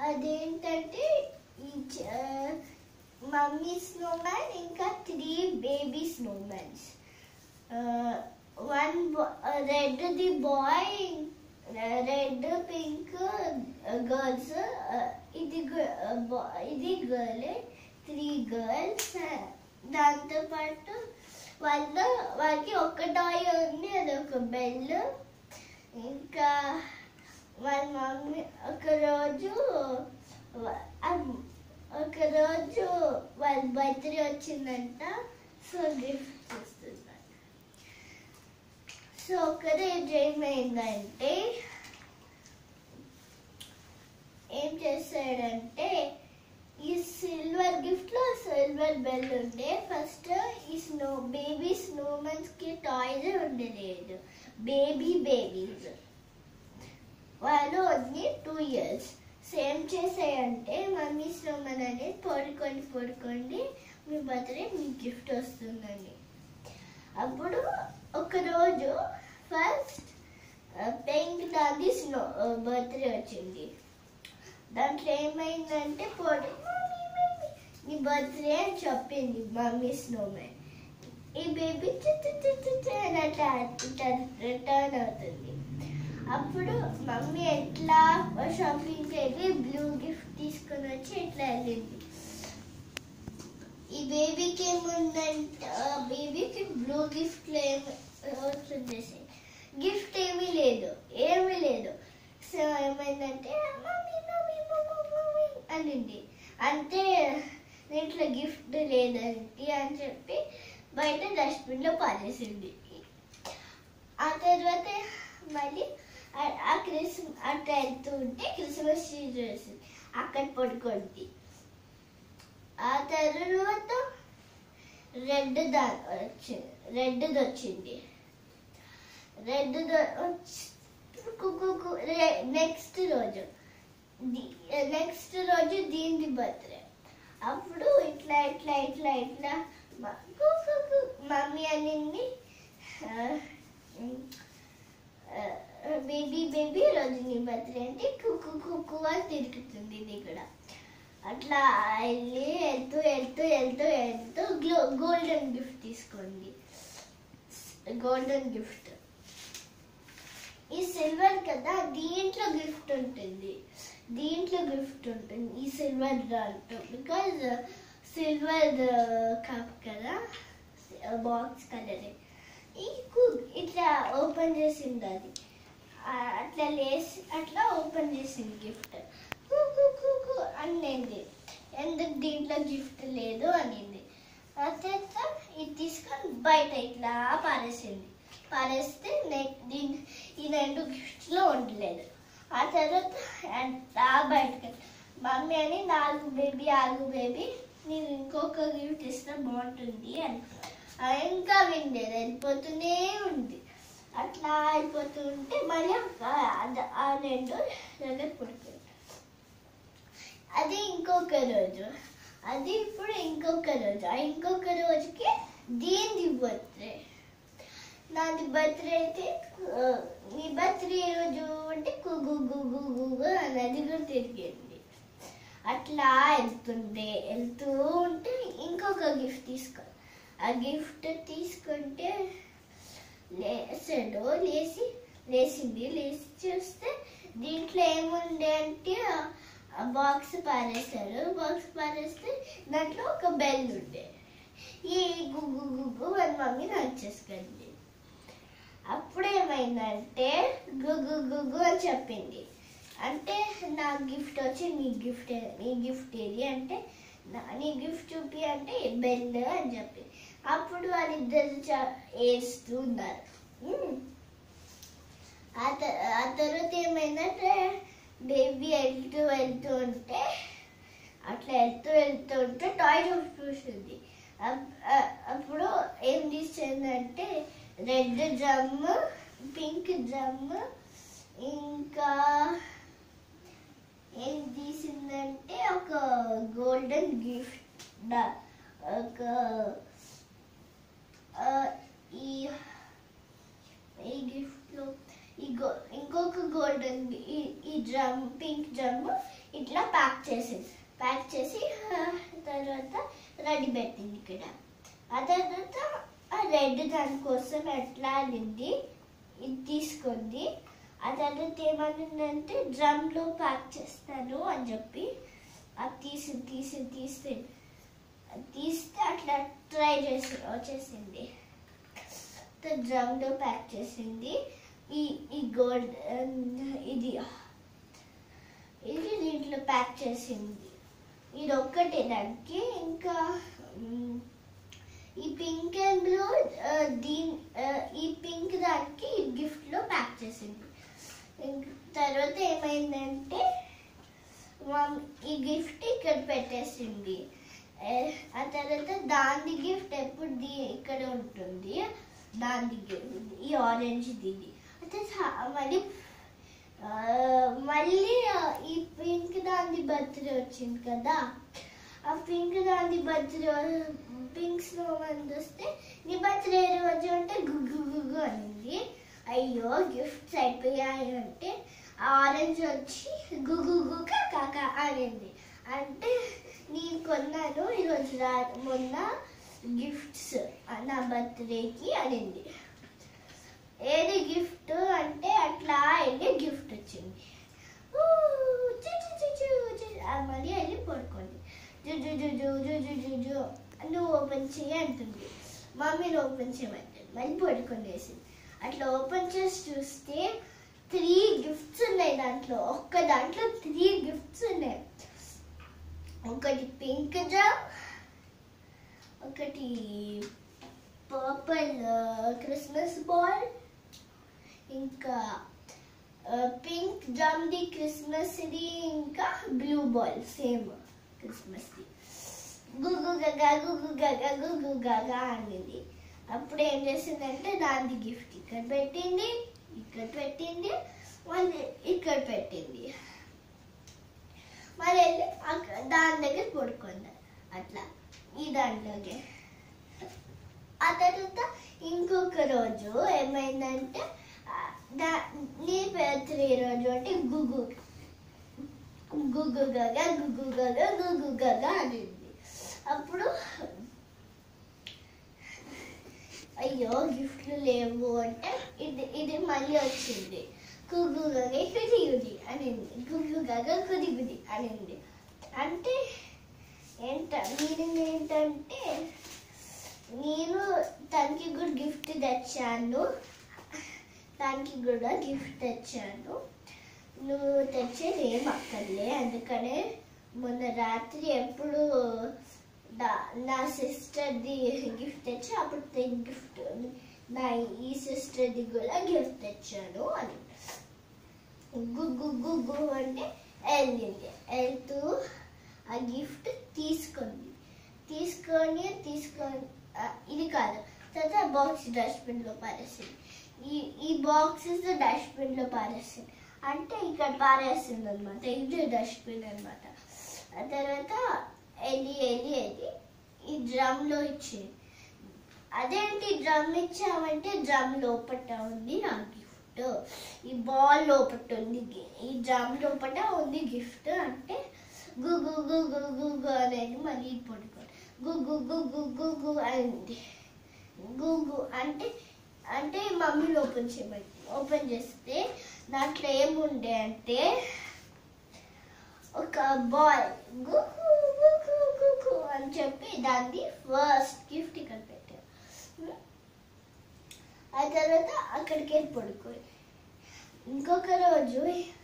అదేంటంటే ఈ mummy snowman ఇంకా three baby snowmans one red the boy red pink girls ఇది gu- uh, bo- ఇది గర్ల్ త్రీ గర్ల్స్ దాంతో పాటు వాళ్ళ వాళ్ళకి ఒక టాయ్ ఉంది అది ఒక బెల్ ఇంకా వాళ్ళ మమ్మీ ఒక రోజు వ- అమ్- ఒక రోజు వాళ్ళ బర్త్డే వచ్చిందంట సో గిఫ్ట్ ఇస్తున్నారు సో ఒకరోజు ఏమైందంటే ఏం చేశాడంటే ఈ సిల్వర్ గిఫ్ట్ లో సిల్వర్ బెల్ ఉండే ఫస్ట్ ఈ స్నో బేబీ స్నోమన్స్ కి టాయ్స్ ఉండలేదు బేబీ బేబీస్ వాళ్ళు ఓన్లీ టూ ఇయర్స్ సేమ్ చేసాయంటే మమ్మీ స్నోమన్ అనేది పడుకోండి పడుకోండి మీ బర్త్డే మీ గిఫ్ట్ వస్తుందని అప్పుడు ఒకరోజు ఫస్ట్ పెయింట్ దాది స్నో బర్త్డే వచ్చింది దాంట్లో ఏమైందంటే పొడి "మమ్మీ, మమ్మీ, నీ బర్త్డే అని చెప్పింది మమ్మీ స్నోమెన్ ఈ బేబీ రిటర్న్ అవుతుంది అప్పుడు మమ్మీ ఎట్లా షాపింగ్కి వెళ్ళి బ్లూ గిఫ్ట్ తీసుకొని వచ్చి ఇట్లా వెళ్ళింది ఈ బేబీకి ఏముందంటే బేబీకి బ్లూ గిఫ్ట్ వచ్చేసి గిఫ్ట్ ఏమీ లేదు ఏమీ లేదు సో ఏమైందంటే మమ్మీ మమ్మీ మమ్మీ మమ్మీ అనింది అంటే దీంట్లో గిఫ్ట్ లేదండి అని చెప్పి బయట డస్ట్బిన్లో పారేసింది ఆ తర్వాత మళ్ళీ ఆ- ఆ క్రిస్ అట్లా వెళ్తూ ఉంటే క్రిస్మస్ ట్రీ చూసింది అక్కడ పడుకుంది ఆ తర్వాత రెడ్ దా వచ్చింది రెడ్ది వచ్చింది రెడ్ నెక్స్ట్ రోజు నెక్స్ట్ రోజు దీని బర్త్డే అప్పుడు ఇట్లా ఇట్లా ఇట్లా ఇట్లా మ- కు, కు, కు, మమ్మీ అనింది బేబీ బేబీ రోజు నీ బర్త్డే అంటే కుక్కు కుక్కు అని తిరుగుతుంది ఇది కూడా అట్లా వెళ్ళి వెళ్తూ వెళ్తూ వెళ్తూ వెళ్తూ గ్లో గోల్డెన్ గిఫ్ట్ తీసుకోండి గోల్డెన్ గిఫ్ట్ ఈ సిల్వర్ కదా దీంట్లో గిఫ్ట్ ఉంటుంది దీంట్లో గిఫ్ట్ ఉంటుంది ఈ సిల్వర్ దాంట్లో బికాజ్ సిల్వర్ కప్ కదా బాక్స్ కలర్ ఈ కు- ఇట్లా ఓపెన్ చేసింది అది ఆ, అట్లా లేసి అట్లా ఓపెన్ చేసింది గిఫ్ట్ అనింది ఎందుకు దీంట్లో గిఫ్ట్ లేదు అనింది ఆ తర్వాత ఇది తీసుకొని బయట ఇట్లా పారేసింది పారేస్తే నెక్ దీని ఈ రెండు గిఫ్ట్లో ఉండలేదు ఆ తర్వాత అట్లా బయటకి మమ్మీ అని నాలుగు బేబీ ఆగు బేబీ నేను ఇంకొక గిఫ్ట్ ఇస్తే బాగుంటుంది అని ఆ, ఇంకా వినలేదు వెళ్ళిపోతూనే ఉంది అట్లా అయిపోతూ ఉంటే మళ్ళీ ఆ- ఆ- ఆ రెండు దగ్గర పుడుతుంది అది ఇంకొక రోజు అది ఇప్పుడు ఇంకొక రోజు ఆ ఇంకొక రోజుకి దీని బర్త్డే నాది బర్త్డే అయితే ఆ, నీ బర్త్డే రోజు అంటే కుగు గుగు గుగు అనేది కూడా తిరిగింది అట్లా వెళ్తుండే వెళ్తూ ఉంటే ఇంకొక గిఫ్ట్ తీసుకో ఆ గిఫ్ట్ తీసుకుంటే లేసాడు లేచి లేచింది లేచి చూస్తే దీంట్లో ఏముండే అంటే ఆ బాక్స్ పారేశాడు బాక్స్ పారేస్తే దాంట్లో ఒక బెల్ ఉండే ఈ గుగ్గు గుగ్గు అని మమ్మీ నాకు చేసుకుంది అప్పుడు ఏమైందంటే గుగ్గు గుగ్గు అని చెప్పింది అంటే నా గిఫ్ట్ వచ్చి నీ గిఫ్ట్ నీ గిఫ్ట్ ఏది అంటే నా- నీ గిఫ్ట్ చూపి అంటే బెల్ అని చెప్పి అప్పుడు వాళ్ళిద్దరు చ- ఏడుస్తూ ఉన్నారు ఉమ్. ఆ త- ఆ తర్వాత ఏమైందంటే బేబీ వెళ్తూ వెళ్తూ ఉంటే అట్లా వెళ్తూ వెళ్తూ ఉంటే టాయ్ షాప్ చూసింది అప్- అ- అప్పుడు ఏం తీసిందంటే రెడ్ డ్రమ్ పింక్ డ్రమ్ ఇంకా ఏం తీసిందంటే ఒక గోల్డెన్ గిఫ్ట్ ఒక ఆ, ఈ ఈ గిఫ్ట్ లో ఈ గో ఇంకొక గోల్డెన్ ఈ ఈ డ్రమ్ పింక్ డ్రమ్ ఇట్లా ప్యాక్ చేసేసి ప్యాక్ చేసి ఆ, తర్వాత రెడీ పెట్టింది ఇక్కడ ఆ తర్వాత ఆ రెడ్ దానికోసం ఎట్లా అనింది ఇది తీసుకుంది ఆ తర్వాత ఏమనిందంటే డ్రమ్లో ప్యాక్ చేస్తాను అని చెప్పి అది తీసి తీసి తీసి అది తీస్తే అట్లా ట్రై చేసి వచ్చేసింది డ్రమ్లో ప్యాక్ చేసింది ఈ ఈ గోల్డ్ ఇది ఇది దీంట్లో ప్యాక్ చేసింది ఇది ఒక్కటే దానికి ఇంకా మ్, ఈ పింక్ అండ్ బ్లూ దీని ఆ, ఈ పింక్ దానికి గిఫ్ట్ లో ప్యాక్ చేసింది ఇంక తర్వాత ఏమైందంటే మమ్- ఈ గిఫ్ట్ ఇక్కడ పెట్టేసింది ఏ, ఆ తర్వాత దాని గిఫ్ట్ ఎప్పుడు ది- ఇక్కడ ఉంటుంది దాని గిఫ్ట్ ఈ ఆరెంజ్ దీది అయితే సా- మళ్ళీ ఆ, మళ్ళీ ఆ, ఈ పింక్ దాని బర్త్డే వచ్చింది కదా ఆ పింక్ దాని బర్త్డే పింక్ స్నో మంది వస్తే నీ బర్త్డే రోజు అంటే గుగ్గు గుగ్గు అనింది అయ్యో గిఫ్ట్స్ అయిపోయాయి అంటే ఆరెంజ్ వచ్చి గుగ్గు గుగ్గ కాక అనింది అంటే నేను కొన్నాను ఈరోజు రా మొన్న గిఫ్ట్స్ నా బర్త్డేకి అనింది ఏది గిఫ్ట్ అంటే అట్లా వెళ్ళి గిఫ్ట్ వచ్చింది ఊ, చు, చు, చు, చు, చు. ఆ మళ్ళీ వెళ్ళి పడుకోండి జు జు జు జు జు జు జు జు నువ్వు ఓపెన్ చేయి అంటుంది మమ్మీని ఓపెన్ చేయమంటుంది మళ్ళీ పడుకునేసింది అట్లా ఓపెన్ చేసి చూస్తే త్రీ గిఫ్ట్స్ ఉన్నాయి దాంట్లో ఒక్క దాంట్లో త్రీ గిఫ్ట్స్ ఉన్నాయి ఒకటి పింక్ జామ్ ఒకటి పర్పుల్ క్రిస్మస్ బాల్ ఇంకా పింక్ డ్రమ్ది క్రిస్మస్ది ఇంకా బ్లూ బాల్ సేమ్ క్రిస్మస్ది గుగ్గు గగా గుగ్గు గగా గుగ్గు గగా అనింది అప్పుడు ఏం చేసిందంటే దాని గిఫ్ట్ ఇక్కడ పెట్టింది ఇక్కడ పెట్టింది మళ్ళీ ఇక్కడ పెట్టింది మరి వెళ్ళి అక్కడ దాని దగ్గర పడుకుంది అట్లా ఈ దాంట్లోకి ఆ తర్వాత ఇంకొక రోజు ఏమైందంటే ఆ, దా- నీ బర్త్డే రోజు అంటే గుగ్గు గుగ్గు గగా గుగ్గు గగా గుగ్గు గగా అనింది అప్పుడు అయ్యో గిఫ్ట్లు లేవు అంటే ఇది ఇది మళ్ళీ వచ్చింది గుగ్గు గగా కుది గుది అనింది గుగ్గు గగా కుది గుది అనింది అంటే ఏంట మీనింగ్ ఏంటంటే నేను తనకి కూడా గిఫ్ట్ తెచ్చాను దానికి కూడా గిఫ్ట్ తెచ్చాను నువ్వు తెచ్చేది ఏం అక్కర్లే అందుకనే మొన్న రాత్రి ఎప్పుడు దా- నా సిస్టర్ది గిఫ్ట్ తెచ్చి అప్పుడు గిఫ్ట్ నా ఈ సిస్టర్ది కూడా గిఫ్ట్ తెచ్చాను అని గుగ్గు గుగ్గు అంటే వెళ్ళింది వెళ్తూ ఆ గిఫ్ట్ తీసుకుంది తీసుకొని తీసుకొని ఆ, ఇది కాదు తర్వాత బాక్స్ డస్ట్బిన్ లో పారేసింది ఈ ఈ బాక్సెస్ డస్ట్బిన్ లో పారేసింది అంటే ఇక్కడ పారేసింది అనమాట ఇది డస్ట్బిన్ అనమాట ఆ తర్వాత వెళ్ళి వెళ్ళి వెళ్ళి ఈ డ్రమ్ లో ఇచ్చింది అదేంటి డ్రమ్ ఇచ్చామంటే డ్రమ్ లోపట ఉంది నా గిఫ్ట్ ఈ బాల్ లోపట ఉంది గి- ఈ డ్రమ్ లోపట ఉంది గిఫ్ట్ అంటే గుగ్గు గుగ్గు గుగ్గు అనేది మళ్ళీ పడుకోండి గుగ్గు గుగ్గు గుగ్గు అయింది గుగ్గు అంటే అంటే మమ్మీని ఓపెన్ చేయమని ఓపెన్ చేస్తే దాంట్లో ఏముండే అంటే ఒక బాల్ గుగ్గు గుగ్గు గుగ్గు అని చెప్పి దాన్ని ఫస్ట్ గిఫ్ట్ ఇక్కడ పెట్టారు ఉం? ఆ తర్వాత అక్కడికి వెళ్ళి పడుకోయి ఇంకొక రోజు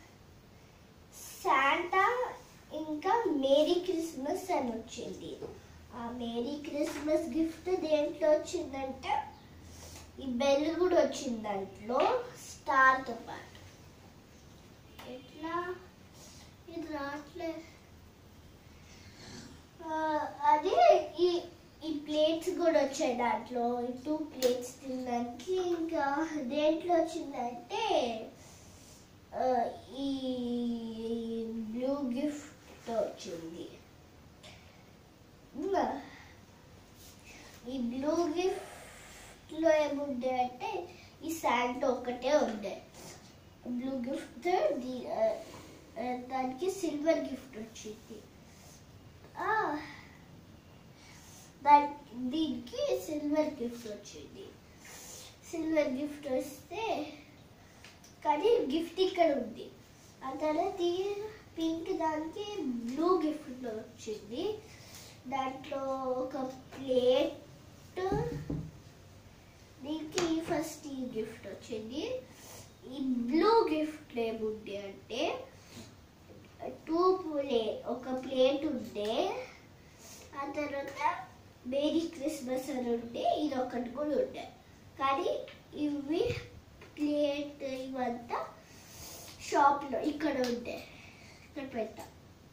శాంటా ఇంకా మేరీ క్రిస్మస్ అని వచ్చింది ఆ మేరీ క్రిస్మస్ గిఫ్ట్ దేంట్లో వచ్చిందంటే ఈ బెల్ కూడా వచ్చింది దాంట్లో స్టార్తో పాటు ఎట్లా ఇది రావట్లేదు ఆ, అదే ఈ ఈ ప్లేట్స్ కూడా వచ్చాయి దాంట్లో ఈ టూ ప్లేట్స్ తినడానికి ఇంకా దేంట్లో వచ్చిందంటే ఆ, ఈ బ్లూ గిఫ్ట్ వచ్చింది ఇంకా ఈ బ్లూ గిఫ్ట్ లో ఏముండే అంటే ఈ శాంట్ ఒకటే ఉండే బ్లూ గిఫ్ట్ ఆ, దానికి సిల్వర్ గిఫ్ట్ వచ్చింది ఆ, దాని దీనికి సిల్వర్ గిఫ్ట్ వచ్చింది సిల్వర్ గిఫ్ట్ వస్తే కానీ గిఫ్ట్ ఇక్కడ ఉంది ఆ తర్వాత ఈ పింక్ దానికి బ్లూ గిఫ్ట్ వచ్చింది దాంట్లో ఒక ప్లేట్ దీనికి ఫస్ట్ ఈ గిఫ్ట్ వచ్చింది ఈ బ్లూ గిఫ్ట్ ఏముంది అంటే టూ ప్లే ఒక ప్లేట్ ఉండే ఆ తర్వాత మేరీ క్రిస్మస్ అని ఉండే ఇది ఒకటి కూడా ఉండే కానీ ఇవి ప్లేట్ ఇవంతా షాప్లో ఇక్కడ ఉండే ఇక్కడ పెట్టా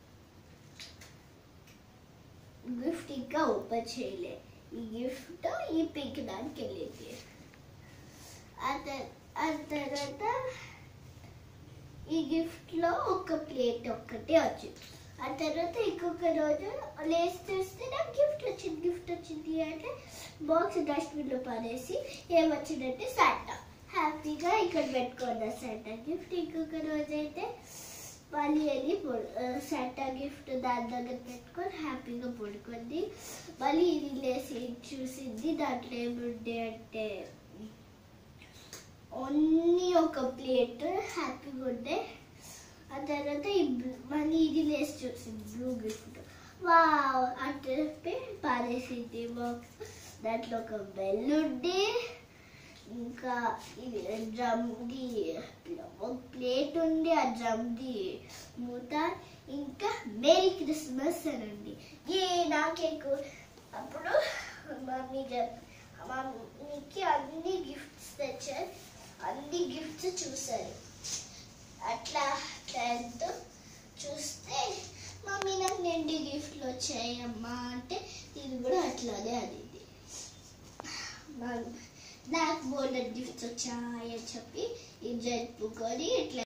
గిఫ్ట్ ఇంకా ఓపెన్ చేయలే ఈ గిఫ్ట్ ఈ పింక్ దానికి వెళ్ళింది ఆ తర్- ఆ తర్వాత ఈ గిఫ్ట్ లో ఒక ప్లేట్ ఒక్కటే వచ్చింది ఆ తర్వాత ఇంకొక రోజు లేచి చూస్తే నాకు గిఫ్ట్ వచ్చింది గిఫ్ట్ వచ్చింది అంటే బాక్స్ డస్ట్బిన్ లో పడేసి ఏమొచ్చిందంటే శాంటా హ్యాపీగా ఇక్కడ పెట్టుకున్నా శాంటా గిఫ్ట్ ఇంకొక రోజు అయితే మళ్ళీ వెళ్ళి శాంటా గిఫ్ట్ దాని దగ్గర పెట్టుకొని హ్యాపీగా పడుకుంది మళ్ళీ ఇది లేసి చూసింది దాంట్లో ఏముండే అంటే ఓన్లీ ఒక ప్లేట్ హ్యాపీగా ఉండే ఆ తర్వాత ఈ బ్లూ- మళ్ళీ ఇది లేసి చూసింది బ్లూ గిఫ్ట్ వావ్ అంటే చెప్పి పారేసింది బాక్స్ దాంట్లో ఒక బెల్ ఉండి ఇంకా ఇది డ్రమ్ది ఒక ప్లేట్ ఉంది ఆ డ్రమ్ది మూత ఇంకా మేరీ క్రిస్మస్ అని ఉంది ఏ నాకే కూ- అప్పుడు మమ్మీ చెప్ మమ్మీకి అన్ని గిఫ్ట్స్ తెచ్చారు అన్ని గిఫ్ట్స్ చూసారు అట్లా టెన్త్ చూస్తే మమ్మీ నాకు నిండి గిఫ్ట్లు వచ్చాయి అమ్మా అంటే ఇది కూడా అట్లానే అది నాకు బోర్డర్ గిఫ్ట్స్ వచ్చాయని చెప్పి ఇది జరుపుకొని ఇట్లా